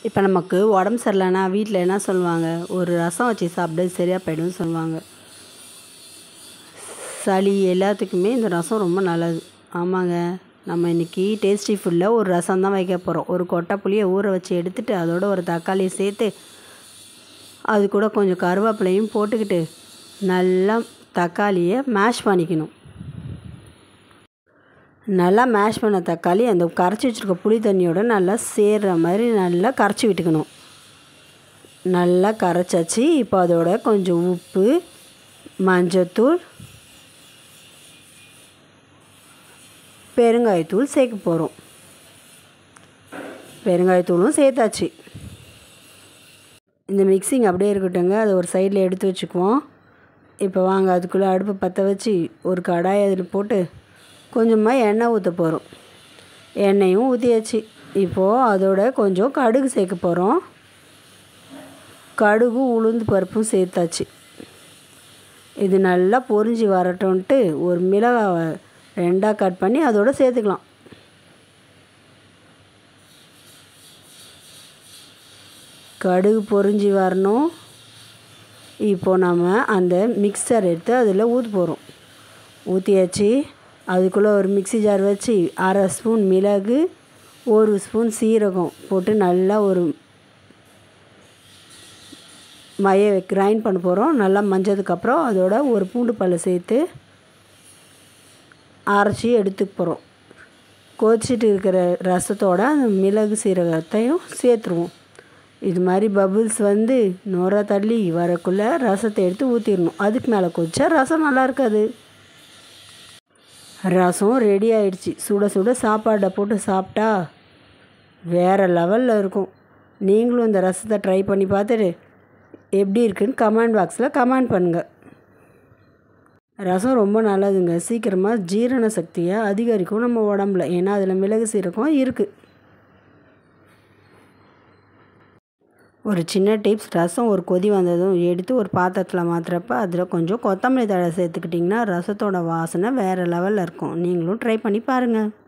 இப்போ நமக்கு உடம்பு சரியில்லைன்னா வீட்டில் என்ன சொல்லுவாங்க ஒரு ரசம் வச்சு சாப்பிடு சரியாக போய்டும்னு சொல்லுவாங்க சளி எல்லாத்துக்குமே இந்த ரசம் ரொம்ப நல்லது ஆமாங்க நம்ம இன்றைக்கி டேஸ்டி ஃபுட்டில் ஒரு ரசம் தான் வைக்க போகிறோம் ஒரு கொட்டை புளியை ஊற வச்சு எடுத்துட்டு அதோட ஒரு தக்காளியை சேர்த்து அது கூட கொஞ்சம் கருவேப்பிலையும் போட்டுக்கிட்டு நல்லா தக்காளியை மேஷ் பண்ணிக்கணும் நல்லா மேஷ் பண்ண தக்காளி அந்த கரைச்சி வச்சுருக்க புளி தண்ணியோட நல்லா சேர்கிற மாதிரி நல்லா கரைச்சி விட்டுக்கணும் நல்லா கரைச்சாச்சு இப்போ அதோட கொஞ்சம் உப்பு மஞ்சத்தூள் பெருங்காயத்தூள் சேர்க்க போகிறோம் பெருங்காயத்தூளும் சேர்த்தாச்சு இந்த மிக்சிங் அப்படியே இருக்கட்டுங்க அதை ஒரு சைடில் எடுத்து வச்சுக்குவோம் இப்போ வாங்க அதுக்குள்ளே அடுப்பு பற்ற வச்சு ஒரு கடாய் அதில் போட்டு கொஞ்சமாக எண்ணெய் ஊற்ற போகிறோம் எண்ணெயும் ஊற்றியாச்சு இப்போது அதோட கொஞ்சம் கடுகு சேர்க்க போகிறோம் கடுகு உளுந்து பருப்பும் சேர்த்தாச்சு இது நல்லா பொரிஞ்சு வரட்டும்ன்ட்டு ஒரு மிளகாவை ரெண்டாக கட் பண்ணி அதோட சேர்த்துக்கலாம் கடுகு பொரிஞ்சு வரணும் இப்போது நம்ம அந்த மிக்சர் எடுத்து அதில் ஊற்ற போகிறோம் ஊற்றியாச்சு அதுக்குள்ளே ஒரு மிக்சி ஜார் வச்சு அரை ஸ்பூன் மிளகு ஒரு ஸ்பூன் சீரகம் போட்டு நல்லா ஒரு மைய கிரைண்ட் பண்ண போகிறோம் நல்லா மஞ்சதுக்கப்புறம் அதோட ஒரு பூண்டு பல்லை சேர்த்து அரைச்சி எடுத்துக்க போகிறோம் கொதிச்சிட்டு இருக்கிற ரசத்தோட அந்த மிளகு சீரகத்தையும் சேர்த்துருவோம் இது மாதிரி பபுள்ஸ் வந்து நுர தள்ளி வரக்குள்ளே ரசத்தை எடுத்து ஊற்றிடணும் அதுக்கு மேலே கொதிச்சா ரசம் நல்லா இருக்காது ரசம் ரெடி ஆயிடுச்சு சுட சுட சாப்பாடை போட்டு சாப்பிட்டா வேறு லெவலில் இருக்கும் நீங்களும் இந்த ரசத்தை ட்ரை பண்ணி பார்த்துட்டு எப்படி இருக்குன்னு கமெண்ட் பாக்ஸில் கமெண்ட் பண்ணுங்கள் ரசம் ரொம்ப நல்லதுங்க சீக்கிரமாக ஜீரண சக்தியை அதிகரிக்கும் நம்ம உடம்புல ஏன்னா அதில் மிளகு சீரகம் இருக்குது ஒரு சின்ன டிப்ஸ் ரசம் ஒரு கொதி வந்ததும் எடுத்து ஒரு பாத்திரத்தில் மாற்றுறப்ப அதில் கொஞ்சம் கொத்தமல்லி தழை சேர்த்துக்கிட்டிங்கன்னா ரசத்தோட வாசனை வேறு லெவலில் இருக்கும் நீங்களும் ட்ரை பண்ணி பாருங்கள்